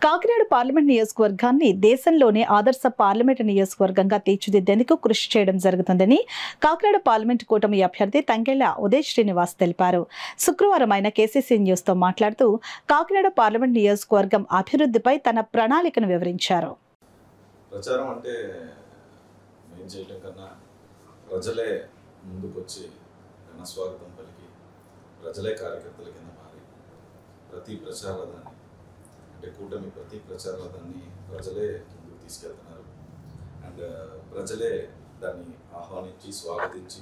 Kakinada parliament నియోజకవర్గాన్ని దేశంలోనే ఆదర్శ పార్లమెంట్ నియోజకవర్గంగా తీర్చిదిద్దేందుకు కృషి చేయడం జరుగుతుందని కాకినాడ పార్లమెంట్ కూటమి అభ్యర్థి తంగెళ్ల ఉదయ్ శ్రీనివాస్ తెలిపారు శుక్రవారం ఆయన కేసీసీ న్యూస్ తో మాట్లాడుతూ కాకినాడ పార్లమెంట్ నియోజకవర్గం అభివృద్ధిపై తన ప్రణాళికను వివరించారు ప్రచారం అంటే మేం చేయటం కన్నా ప్రజలే ముందుకొచ్చి ఘన స్వాగతం పలికి ప్రజలే కార్యకర్తల కింద మారి ప్రతి ప్రచారదాన్ని అంటే కూటమి ప్రతి ప్రచారదాన్ని ప్రజలే ముందుకు తీసుకెళ్తున్నారు అండ్ ప్రజలే దాన్ని ఆహ్వానించి స్వాగతించి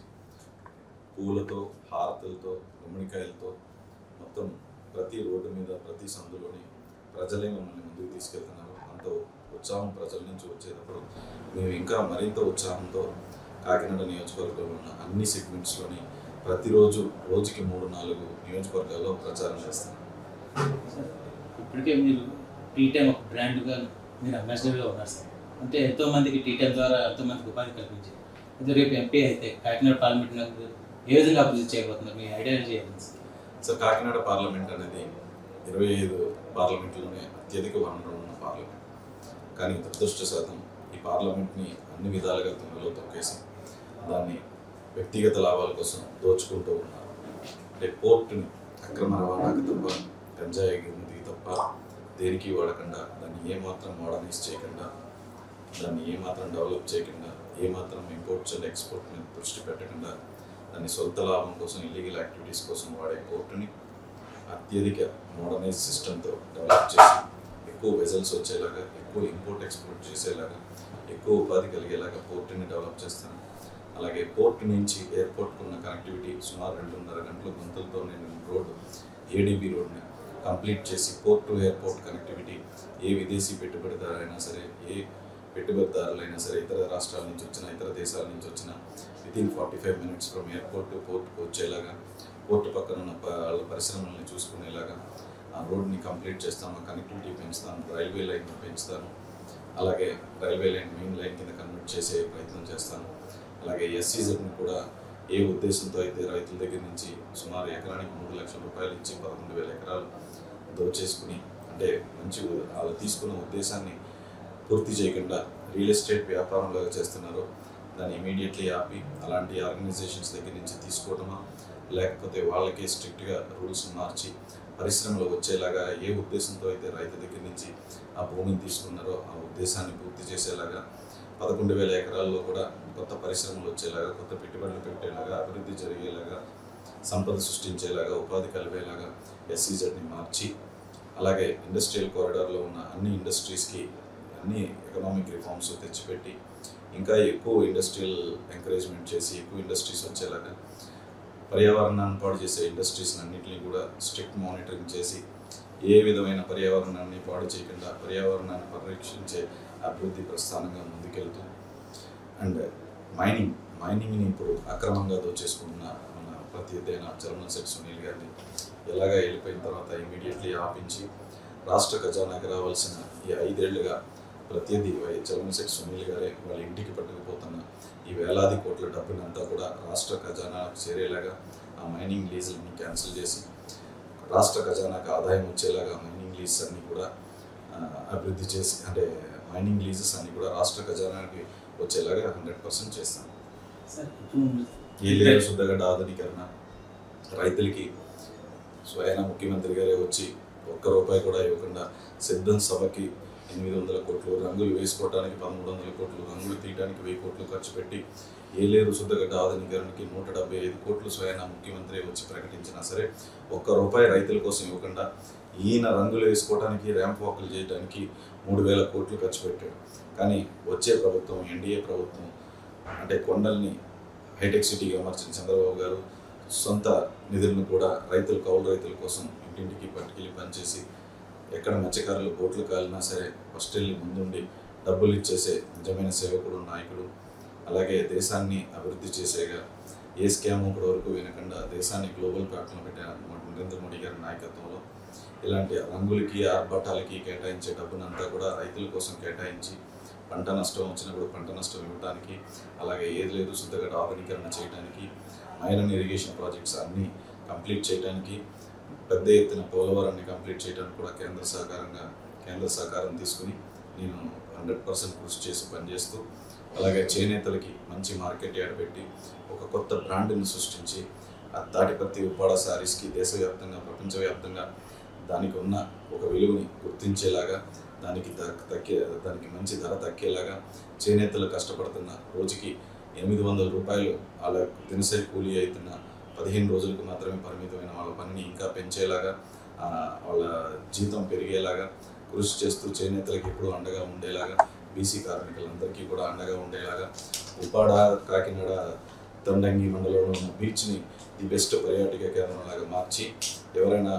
పూలతో హారతులతో గుమ్మడికాయలతో మొత్తం ప్రతి రోడ్డు మీద ప్రతి సందులోని ప్రజలే మమ్మల్ని ముందుకు తీసుకెళ్తున్నారు అంత ఉత్సాహం ప్రజల నుంచి వచ్చేటప్పుడు మేము ఇంకా మరింత ఉత్సాహంతో కాకినాడ నియోజకవర్గంలో ఉన్న అన్ని సెగ్మెంట్స్లోని ప్రతిరోజు రోజుకి మూడు నాలుగు నియోజకవర్గాల్లో ప్రచారం చేస్తున్నాం సార్ ఇప్పటికే మీరు టీ టైం ఒక బ్రాండ్గా మీరు అంబాసిడర్గా ఉన్నారు సార్ అంటే ఎంతో మందికి టీ టైం ద్వారా ఎంతో మందికి ఉపాధి కల్పించారు అయితే రేపు ఎంపీ అయితే కాకినాడ పార్లమెంట్ నాకు ఏ విధంగా అభివృద్ధి చేయబోతున్నారు మీ ఐడియా చేయాలి సార్ సో కాకినాడ పార్లమెంట్ అనేది ఇరవై ఐదు పార్లమెంట్లోనే అత్యధిక వనరులు ఉన్న పార్లమెంట్ కానీ దురదృష్టశాతం ఈ పార్లమెంట్ని అన్ని విధాలుగా తుంగలో తొక్కేసి దాన్ని వ్యక్తిగత లాభాల కోసం దోచుకుంటూ ఉన్నారు అంటే పోర్టుని అక్రమ రవాణాకు తప్ప గంజాయి గిరిమికి తప్ప దేనికి వాడకుండా దాన్ని ఏమాత్రం మోడర్నైజ్ చేయకుండా దాన్ని ఏమాత్రం డెవలప్ చేయకుండా ఏమాత్రం ఇంపోర్ట్స్ అండ్ ఎక్స్పోర్ట్ మీద దృష్టి పెట్టకుండా దాన్ని సొంత లాభం కోసం ఇల్లీగల్ యాక్టివిటీస్ కోసం వాడే పోర్టుని అత్యధిక మోడర్నైజ్ సిస్టంతో డెవలప్ చేసి ఎక్కువ వెజల్స్ వచ్చేలాగా ఎక్కువ ఇంపోర్ట్ ఎక్స్పోర్ట్ చేసేలాగా ఎక్కువ ఉపాధి కలిగేలాగా పోర్టుని డెవలప్ చేస్తాను అలాగే పోర్ట్ నుంచి ఎయిర్పోర్ట్కి ఉన్న కనెక్టివిటీ సుమారు రెండున్నర గంటల గుంతలతో నేను రోడ్డు ఏడీబీ రోడ్ని కంప్లీట్ చేసి పోర్ట్ టు ఎయిర్పోర్ట్ కనెక్టివిటీ ఏ విదేశీ పెట్టుబడిదారైనా సరే ఏ పెట్టుబడిదారులైనా సరే ఇతర రాష్ట్రాల నుంచి వచ్చిన ఇతర దేశాల నుంచి వచ్చిన with in forty five minutes from airport to పోర్ట్కి వచ్చేలాగా పోర్ట్ పక్కన ఉన్న ప- వాళ్ళ పరిశ్రమల్ని చూసుకునేలాగా ఆ రోడ్ని కంప్లీట్ చేస్తాను కనెక్టివిటీ పెంచుతాను రైల్వే లైన్ పెంచుతాను అలాగే రైల్వే లైన్ మెయిన్ లైన్ కింద కన్వర్ట్ చేసే ప్రయత్నం చేస్తాను అలాగే ఎస్సీజెడ్ని కూడా ఏ ఉద్దేశంతో అయితే రైతుల దగ్గర నుంచి సుమారు ఎకరానికి మూడు లక్షల రూపాయలు ఇచ్చి పదకొండు వేల ఎకరాలు దోచేసుకుని అంటే మంచి ఉ- వాళ్ళు తీసుకున్న ఉద్దేశాన్ని పూర్తి చేయకుండా రియల్ ఎస్టేట్ వ్యాపారంలాగా చేస్తున్నారో దాన్ని ఇమీడియట్లీ ఆపి అలాంటి ఆర్గనైజేషన్స్ దగ్గర నుంచి తీసుకోవడమా లేకపోతే వాళ్ళకే స్ట్రిక్ట్గా రూల్స్ మార్చి పరిశ్రమలు వచ్చేలాగా ఏ ఉద్దేశంతో అయితే రైతు దగ్గర నుంచి ఆ భూమిని తీసుకున్నారో ఆ ఉద్దేశాన్ని పూర్తి చేసేలాగా పదకొండు వేల ఎకరాల్లో కూడా కొత్త పరిశ్రమలు వచ్చేలాగా కొత్త పెట్టుబడులు పెట్టేలాగా అభివృద్ధి జరిగేలాగా సంపద సృష్టించేలాగా ఉపాధి కలిగేలాగా ఎస్సీజెడ్ని మార్చి అలాగే ఇండస్ట్రియల్ కారిడార్లో ఉన్న అన్ని ఇండస్ట్రీస్కి అన్ని ఎకనామిక్ రిఫార్మ్స్ తెచ్చిపెట్టి ఇంకా ఎక్కువ ఇండస్ట్రియల్ ఎంకరేజ్మెంట్ చేసి ఎక్కువ ఇండస్ట్రీస్ వచ్చేలాగా పర్యావరణాన్ని పాడు చేసే ఇండస్ట్రీస్ అన్నింటినీ కూడా స్ట్రిక్ట్ మానిటరింగ్ చేసి ఏ విధమైన పర్యావరణాన్ని పాడు చేయకుండా పర్యావరణాన్ని పరిరక్షించే అభివృద్ధి ప్రస్థానంగా ముందుకెళ్తూ అండ్ మైనింగ్ మైనింగ్ని ఇప్పుడు అక్రమంగా దోచేసుకుంటున్న మన ప్రత్యర్థైన చర్మన్ సెట్ సునీల్ గారిని ఎలాగా వెళ్ళిపోయిన తర్వాత ఇమీడియట్లీ ఆపించి రాష్ట్ర ఖజానాకి రావాల్సిన ఈ ఐదేళ్లుగా ప్రత్యర్థి వై చర్మన్ సెట్ సునీల్ గారే వాళ్ళ ఇంటికి పట్టుకుపోతున్న ఈ వేలాది కోట్ల డబ్బునంతా కూడా రాష్ట్ర ఖజానాకు చేరేలాగా ఆ మైనింగ్ లీజులని క్యాన్సిల్ చేసి రాష్ట్ర ఖజానాకు ఆదాయం వచ్చేలాగా మైనింగ్ లీజెస్ అన్ని కూడా ఆ, అభివృద్ధి చేసి అంటే మైనింగ్ లీజెస్ అన్ని కూడా రాష్ట్ర ఖజానాకి వచ్చేలాగా హండ్రెడ్ పర్సెంట్ చేస్తాం సార్ ఇప్పుడు ఈ లేరు శుద్ధగడ్డ ఆధునీకరణ రైతులకి స్వయాన ముఖ్యమంత్రి గారే వచ్చి ఒక్క రూపాయి కూడా ఇవ్వకుండా సిద్ధం సభకి ఎనిమిది వందల కోట్లు రంగులు వేసుకోవడానికి పదమూడు వందల కోట్లు రంగులు తీయడానికి వెయ్యి కోట్లు ఖర్చు పెట్టి ఏలేరు శుద్ధగడ్డ ఆధునీకరణకి నూట డెబ్బై ఐదు కోట్లు స్వయాన ముఖ్యమంత్రి వచ్చి ప్రకటించినా సరే ఒక్క రూపాయి రైతుల కోసం ఇవ్వకుండా ఈయన రంగులు వేసుకోవడానికి ర్యాంప్ వాకులు చేయడానికి మూడు వేల కోట్లు ఖర్చు పెట్టాడు కానీ వచ్చే ప్రభుత్వం ఎన్డీఏ ప్రభుత్వం అంటే కొండల్ని హైటెక్ సిటీగా మార్చిన చంద్రబాబు గారు సొంత నిధులను కూడా రైతులు కౌలు రైతుల కోసం ఇంటింటికి పట్టుకెళ్ళి పనిచేసి ఎక్కడ మత్స్యకారులు బోట్లు కాలినా సరే ఫస్ట్ వెళ్ళి ముందుండి డబ్బులు ఇచ్చేసే నిజమైన సేవకుడు నాయకుడు అలాగే దేశాన్ని అభివృద్ధి చేసేగా ఏ స్కామ్ ఇప్పటి వరకు వినకుండా దేశాన్ని గ్లోబల్ ప్లాట్ఫామ్ పెట్టిన నరేంద్ర మోడీ గారి నాయకత్వంలో ఇలాంటి రంగులకి ఆర్భటాలకి కేటాయించే డబ్బునంతా కూడా రైతుల కోసం కేటాయించి పంట నష్టం వచ్చినప్పుడు పంట నష్టం ఇవ్వడానికి అలాగే ఏది లేదు శుద్ధగడ్డ ఆధునీకరణ చేయడానికి ఐరన్ ఇరిగేషన్ ప్రాజెక్ట్స్ అన్నీ కంప్లీట్ చేయడానికి పెద్ద ఎత్తున పోలవరాన్ని కంప్లీట్ చేయడానికి కూడా కేంద్ర సహకారంగా కేంద్ర సహకారం తీసుకుని నేను హండ్రెడ్ పర్సెంట్ కృషి చేసి పనిచేస్తూ అలాగే చేనేతలకి మంచి మార్కెట్ యాడ్ పెట్టి ఒక కొత్త బ్రాండ్ని సృష్టించి ఆ తాటిపత్తి ఉప్పాడ శారీస్కి దేశవ్యాప్తంగా ప్రపంచవ్యాప్తంగా దానికి ఉన్న ఒక విలువని గుర్తించేలాగా దానికి ధర తక్కే దానికి మంచి ధర తక్కేలాగా చేనేతలు కష్టపడుతున్న రోజుకి ఎనిమిది వందల రూపాయలు వాళ్ళ దినసరి కూలీ అవుతున్న పదిహేను రోజులకు మాత్రమే పరిమితమైన వాళ్ళ పనిని ఇంకా పెంచేలాగా ఆ, వాళ్ళ జీతం పెరిగేలాగా కృషి చేస్తూ చేనేతలకు ఎప్పుడూ అండగా ఉండేలాగా బీసీ కార్మికులందరికీ కూడా అండగా ఉండేలాగా ఉప్పాడ కాకినాడ తండంగి మండలంలో ఉన్న బీచ్ని ది బెస్ట్ పర్యాటక కేంద్రంలాగా మార్చి ఎవరైనా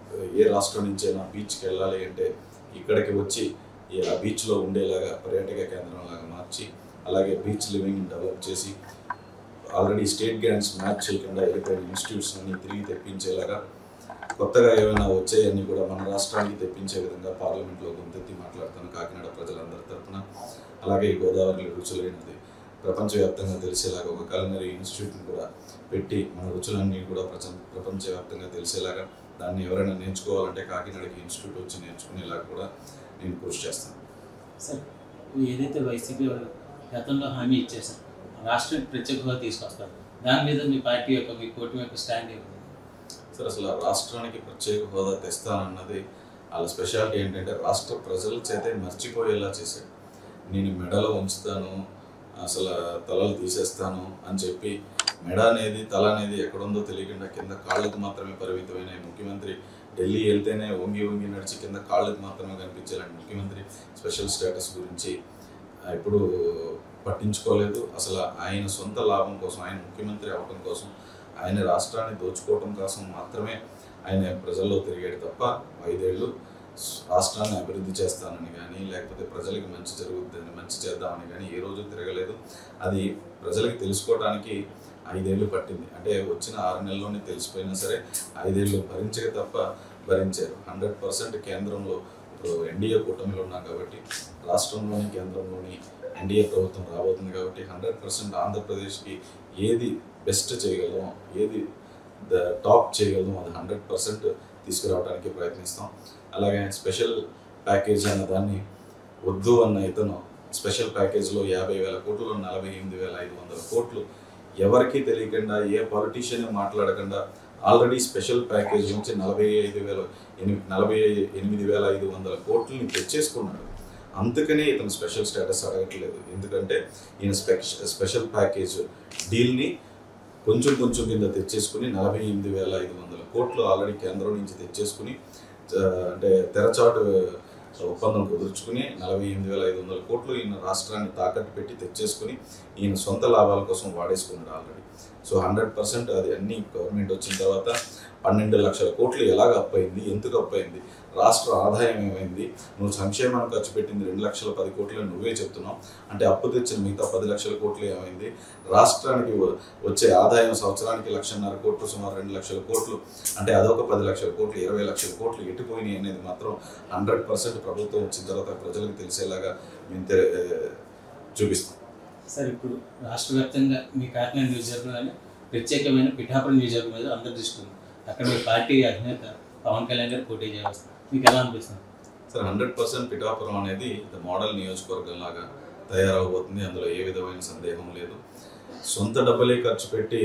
ఏ రాష్ట్రం నుంచైనా బీచ్కి వెళ్ళాలి అంటే ఇక్కడికి వచ్చి ఈ ఆ బీచ్లో ఉండేలాగా పర్యాటక కేంద్రంలాగా మార్చి అలాగే బీచ్ లివింగ్ డెవలప్ చేసి ఆల్రెడీ స్టేట్ గ్రాంట్స్ మ్యాచ్ చేయకుండా వెళ్ళిపోయిన ఇన్స్టిట్యూట్స్ అన్ని తిరిగి తెప్పించేలాగా కొత్తగా ఏమైనా వచ్చాయని కూడా మన రాష్ట్రానికి తెప్పించే విధంగా పార్లమెంట్లో గొంతెత్తి మాట్లాడుతాను కాకినాడ ప్రజలందరి తరపున అలాగే ఈ గోదావరి రుచులైనది ప్రపంచవ్యాప్తంగా తెలిసేలాగా ఒక కలనరీ ఇన్స్టిట్యూట్ని కూడా పెట్టి మన రుచులన్నీ కూడా ప్రపంచ ప్రపంచవ్యాప్తంగా తెలిసేలాగా దాన్ని ఎవరైనా నేర్చుకోవాలంటే కాకినాడకి ఇన్స్టిట్యూట్ వచ్చి నేర్చుకునేలాగా కూడా నేను కృషి చేస్తాను సార్ ఏదైతే వైసీపీ వాళ్ళు గతంలో హామీ ఇచ్చేసారు రాష్ట్రం ప్రత్యేక హోదా తీసుకొస్తారు దాని మీద మీ పార్టీ యొక్క మీ కూటమి యొక్క స్టాండ్ ఏమిటి సార్ అసలు ఆ రాష్ట్రానికి ప్రత్యేక హోదా తెస్తానన్నది వాళ్ళ స్పెషాలిటీ ఏంటంటే రాష్ట్ర ప్రజల చేతే మర్చిపోయేలా చేశాడు నేను మెడలో ఉంచుతాను అసలు తలలు తీసేస్తాను అని చెప్పి మెడ అనేది తల అనేది ఎక్కడుందో తెలియకుండా కింద కాళ్ళకు మాత్రమే పరిమితమైన ఈ ముఖ్యమంత్రి ఢిల్లీ వెళ్తేనే వంగి వంగి నడిచి కింద కాళ్ళకు మాత్రమే కనిపించేలాంటి ముఖ్యమంత్రి స్పెషల్ స్టేటస్ గురించి ఆ, ఇప్పుడు పట్టించుకోలేదు అసలు ఆయన సొంత లాభం కోసం ఆయన ముఖ్యమంత్రి అవడం కోసం ఆయన రాష్ట్రాన్ని దోచుకోవడం కోసం మాత్రమే ఆయన ప్రజల్లో తిరిగాడు తప్ప ఐదేళ్ళు రాష్ట్రాన్ని అభివృద్ధి చేస్తానని కానీ లేకపోతే ప్రజలకి మంచి జరుగుతుందని మంచి చేద్దామని కానీ ఏ రోజు తిరగలేదు అది ప్రజలకి తెలుసుకోవడానికి ఐదేళ్ళు పట్టింది అంటే వచ్చిన ఆరు నెలల్లోనే తెలిసిపోయినా సరే ఐదేళ్ళు భరించక తప్ప భరించారు హండ్రెడ్ పర్సెంట్ కేంద్రంలో ఇప్పుడు ఎన్డీఏ కూటమిలో ఉన్నాం కాబట్టి రాష్ట్రంలోని కేంద్రంలోని ఎన్డీఏ ప్రభుత్వం రాబోతుంది కాబట్టి హండ్రెడ్ పర్సెంట్ ఆంధ్రప్రదేశ్కి ఏది బెస్ట్ చేయగలం ఏది ద టాప్ చేయగలం అది హండ్రెడ్ పర్సెంట్ తీసుకురావడానికి ప్రయత్నిస్తాం అలాగే స్పెషల్ ప్యాకేజ్ అన్న దాన్ని వద్దు అన్న ఇతను స్పెషల్ ప్యాకేజ్లో యాభై వేల కోట్లు నలభై ఎనిమిది వేల ఐదు వందల కోట్లు ఎవరికీ తెలియకుండా ఏ పాలిటీషియన్ మాట్లాడకుండా ఆల్రెడీ స్పెషల్ ప్యాకేజ్ నుంచి నలభై ఐదు వేల ఎనిమిది నలభై ఎనిమిది వేల ఐదు వందల కోట్లని తెచ్చేసుకున్నాడు అందుకనే ఇతను స్పెషల్ స్టేటస్ అడగట్లేదు ఎందుకంటే ఈయన స్పెష స్పెషల్ ప్యాకేజ్ డీల్ని కొంచెం కొంచెం కింద తెచ్చేసుకుని నలభై ఎనిమిది వేల ఐదు వందల కోట్లు ఆల్రెడీ కేంద్రం నుంచి తెచ్చేసుకుని ఆ, అంటే తెరచాటు ఒప్పందం కుదుర్చుకుని నలభై ఎనిమిది వేల ఐదు వందల కోట్లు ఈయన రాష్ట్రాన్ని తాకట్టు పెట్టి తెచ్చేసుకుని ఈయన సొంత లాభాల కోసం వాడేసుకున్నాడు ఆల్రెడీ సో హండ్రెడ్ పర్సెంట్ అది అన్ని గవర్నమెంట్ వచ్చిన తర్వాత పన్నెండు లక్షల కోట్లు ఎలాగ అప్పయింది ఎందుకు అప్పయింది రాష్ట్ర ఆదాయం ఏమైంది నువ్వు సంక్షేమానికి ఖర్చు పెట్టింది రెండు లక్షల పది కోట్లు నువ్వే చెప్తున్నావు అంటే అప్పు తెచ్చిన మిగతా పది లక్షల కోట్లు ఏమైంది రాష్ట్రానికి వ- వచ్చే ఆదాయం సంవత్సరానికి లక్షన్నర కోట్లు సుమారు రెండు లక్షల కోట్లు అంటే అదొక పది లక్షల కోట్లు ఇరవై లక్షల కోట్లు ఎట్టిపోయినాయి అనేది మాత్రం హండ్రెడ్ పర్సెంట్ ప్రభుత్వం వచ్చిన తర్వాత ప్రజలకు తెలిసేలాగా మేము తె- చూపిస్తాం సార్ ఇప్పుడు రాష్ట్ర వ్యాప్తంగా మీ కాకినాడ నియోజకవర్గంలోనే ప్రత్యేకమైన పిఠాపురం నియోజకవర్గం మీద అందరి దృష్టి ఉంది అక్కడ మీ పార్టీ అధినేత పవన్ కళ్యాణ్ గారు పోటీ చేయవస్తారు మీకు ఎలా అనిపిస్తుంది సార్ హండ్రెడ్ పర్సెంట్ పిఠాపురం అనేది ద మోడల్ నియోజకవర్గం లాగా తయారవబోతుంది అందులో ఏ విధమైన సందేహం లేదు సొంత డబ్బులే ఖర్చు పెట్టి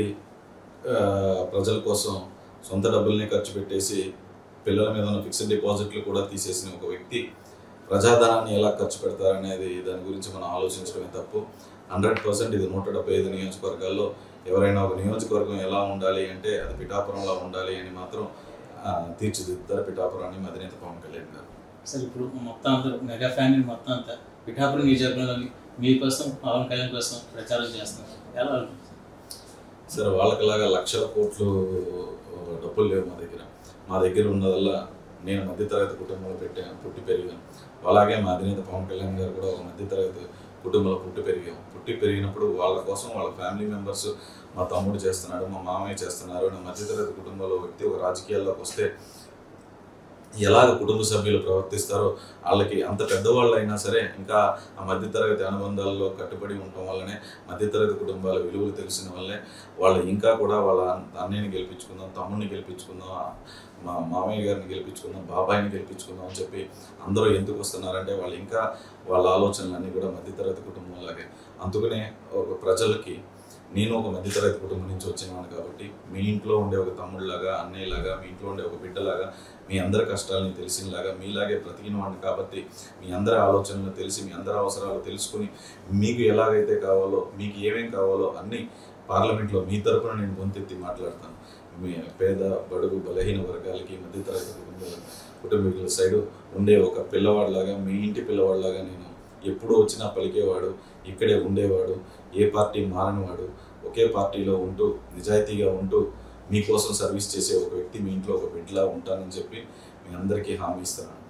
ఆ, ప్రజల కోసం సొంత డబ్బుల్ని ఖర్చు పెట్టేసి పిల్లల మీద ఉన్న ఫిక్స్డ్ డిపాజిట్లు కూడా తీసేసిన ఒక వ్యక్తి ప్రజాధనాన్ని ఎలా ఖర్చు పెడతారనేది దాని గురించి మనం ఆలోచించడమే తప్పు హండ్రెడ్ పర్సెంట్ ఇది నూట డెబ్బై ఐదు నియోజకవర్గాల్లో ఎవరైనా ఒక నియోజకవర్గం ఎలా ఉండాలి అంటే అది పిఠాపురంలా ఉండాలి అని మాత్రం ఆ, తీర్చిదిద్దుతారు పిఠాపురాన్ని అధినేత పవన్ కళ్యాణ్ గారు సార్ ఇప్పుడు మొత్తం అందరూ మెగా ఫ్యామిలీ మొత్తం అంతా పిఠాపురం నియోజకవర్గంలోని మీకోసం పవన్ కళ్యాణ్ కోసం ప్రచారం చేస్తున్నారు ఎలా అనిపిస్తుంది సరే వాళ్ళకిలాగా లక్షల కోట్లు ఆ, డబ్బులు లేవు మా దగ్గర మా దగ్గర ఉన్నదల్లా నేను మధ్యతరగతి కుటుంబంలో పెట్టాను పుట్టి పెరిగాను అలాగే మా అధినేత పవన్ కళ్యాణ్ గారు కూడా ఒక మధ్యతరగతి కుటుంబంలో పుట్టి పెరిగాం పుట్టి పెరిగినప్పుడు వాళ్ళ కోసం వాళ్ళ ఫ్యామిలీ మెంబర్స్ మా తమ్ముడు చేస్తున్నాడు మా మామయ్య చేస్తున్నారు నా మధ్యతరగతి కుటుంబంలో వ్యక్తి ఒక రాజకీయాల్లోకి వస్తే ఎలాగ కుటుంబ సభ్యులు ప్రవర్తిస్తారో వాళ్ళకి అంత పెద్దవాళ్ళు అయినా సరే ఇంకా ఆ మధ్యతరగతి అనుబంధాల్లో కట్టుబడి ఉండటం వల్లనే మధ్యతరగతి కుటుంబాల విలువలు తెలిసిన వల్లే వాళ్ళు ఇంకా కూడా వాళ్ళ అన్నయ్యని గెలిపించుకుందాం తమ్ముడిని గెలిపించుకుందాం మా మామయ్య గారిని గెలిపించుకుందాం బాబాయిని గెలిపించుకుందాం అని చెప్పి అందరూ ఎందుకు వస్తున్నారంటే వాళ్ళు ఇంకా వాళ్ళ ఆలోచనలన్నీ కూడా మధ్యతరగతి కుటుంబం లాగే అందుకనే ఒక ప్రజలకి నేను ఒక మధ్యతరగతి కుటుంబం నుంచి వచ్చినాను కాబట్టి మీ ఇంట్లో ఉండే ఒక తమ్ముళ్ళలాగా అన్నయ్యలాగా మీ ఇంట్లో ఉండే ఒక బిడ్డలాగా మీ అందరి కష్టాలని తెలిసినలాగా మీలాగే బ్రతికిన వాడిని కాబట్టి మీ అందరి ఆలోచనలు తెలిసి మీ అందరి అవసరాలు తెలుసుకుని మీకు ఎలాగైతే కావాలో మీకు ఏమేం కావాలో అన్నీ పార్లమెంట్లో మీ తరపున నేను గొంతెత్తి మాట్లాడతాను మీ పేద బడుగు బలహీన వర్గాలకి మధ్యతరగతి కుటుంబాల కుటుంబీకుల సైడు ఉండే ఒక పిల్లవాడిలాగా మీ ఇంటి పిల్లవాడిలాగా నేను ఎప్పుడూ వచ్చినా పలికేవాడు ఇక్కడే ఉండేవాడు ఏ పార్టీ మారనివాడు ఒకే పార్టీలో ఉంటూ నిజాయితీగా ఉంటూ మీకోసం సర్వీస్ చేసే ఒక వ్యక్తి మీ ఇంట్లో ఒక బిడ్డలా ఉంటానని చెప్పి మీ అందరికీ హామీ ఇస్తున్నాను